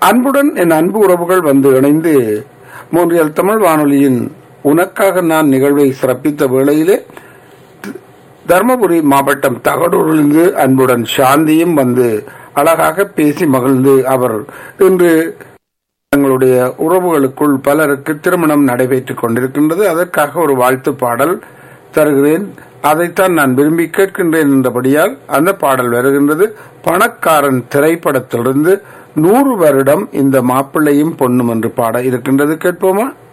அன்புடன் என் அன்பு உறவுகள் வந்து இணைந்து மூன்றியல் தமிழ் வானொலியின் உனக்காக நான் நிகழ்வை சிறப்பித்த வேளையிலே தர்மபுரி மாவட்டம் தகடூரிலிருந்து அன்புடன் சாந்தியும் வந்து அழகாக பேசி மகிழ்ந்து அவர் இன்று தங்களுடைய உறவுகளுக்குள் பலருக்கு திருமணம் நடைபெற்றுக் கொண்டிருக்கின்றது அதற்காக ஒரு வாழ்த்து பாடல் தருகிறேன் அதைத்தான் நான் விரும்பி கேட்கின்றேன் என்றபடியால் அந்த பாடல் வருகின்றது பணக்காரன் திரைப்படத்திலிருந்து நூறு வருடம் இந்த மாப்பிள்ளையும் பொண்ணும் என்று பாட இருக்கின்றது கேட்போமா